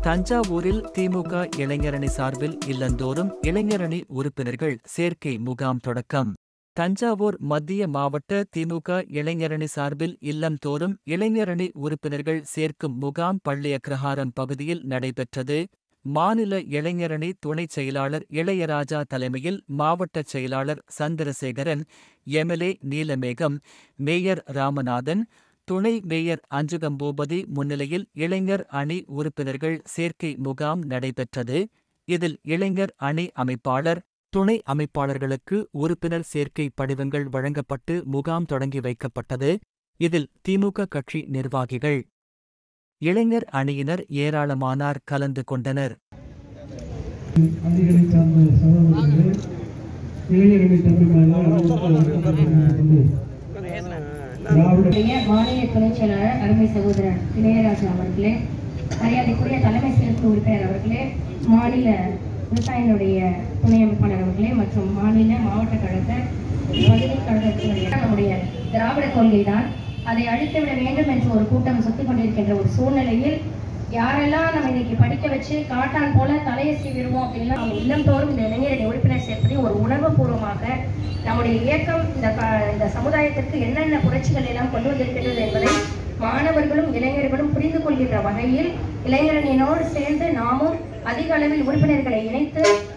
தஞ்சாவூரில் திமுக இளைஞரணி சார்பில் இல்லந்தோறும் இளைஞரணி உறுப்பினர்கள் சேர்க்கை முகாம் தொடக்கம் தஞ்சாவூர் மத்திய மாவட்ட திமுக இளைஞரணி சார்பில் இல்லந்தோறும் இளைஞரணி உறுப்பினர்கள் சேர்க்கும் முகாம் பள்ளியக்கிரஹாரம் பகுதியில் நடைபெற்றது மாநில இளைஞரணி துணைச் செயலாளர் இளையராஜா தலைமையில் மாவட்ட செயலாளர் சந்திரசேகரன் எம்எல்ஏ நீலமேகம் மேயர் ராமநாதன் துணை மேயர் அஞ்சுகம் பூபதி முன்னிலையில் இளைஞர் அணி உறுப்பினர்கள் சேர்க்கை முகாம் நடைபெற்றது இதில் இளைஞர் அணி அமைப்பாளர் துணை அமைப்பாளர்களுக்கு உறுப்பினர் சேர்க்கை படிவங்கள் வழங்கப்பட்டு முகாம் தொடங்கி வைக்கப்பட்டது இதில் திமுக கட்சி நிர்வாகிகள் இளைஞர் அணியினர் ஏராளமானார் கலந்து கொண்டனர் அணிகளை சார்ந்த சகோதரர்களே இளைஞரணி தம்பிமார்கள் திராவிட நம்முடைய மாநில துணைச் செயலாளர் அருமை சகோதரர் இளையராஜா அவர்களே மரியாதைக்குரிய தலைமை சிறப்பு உறுப்பினர் அவர்களே மாநில விவசாயிகளுடைய துணை அமைப்பாளர் அவர்களே மற்றும் மாநில மாவட்ட கழக பகுதி கழகத்தினுடைய நம்முடைய திராவிட கொள்கை தான் அதை அழித்துவிட வேண்டும் என்று ஒரு கூட்டம் சுத்திக் கொண்டிருக்கின்ற ஒரு சூழ்நிலையில் யாரெல்லாம் நம்ம இன்னைக்கு படிக்க வச்சு காட்டான் போல தலையை சீவிடுவோம் அப்படின்னா நம்ம இல்லந்தோறும் இந்த இளைஞரணி உறுப்பினர் சேர்ப்பதை ஒரு உணர்வு பூர்வமாக நம்முடைய இயக்கம் இந்த ப- இந்த சமுதாயத்திற்கு என்னென்ன புரட்சிகள் எல்லாம் கொண்டு வந்திருக்கின்றது என்பதை மாணவர்களும் இளைஞர்களும் புரிந்து கொள்கின்ற வகையில் இளைஞரணியினோடு சேர்ந்து நாமும் அதிக அளவில் உறுப்பினர்களை இணைத்து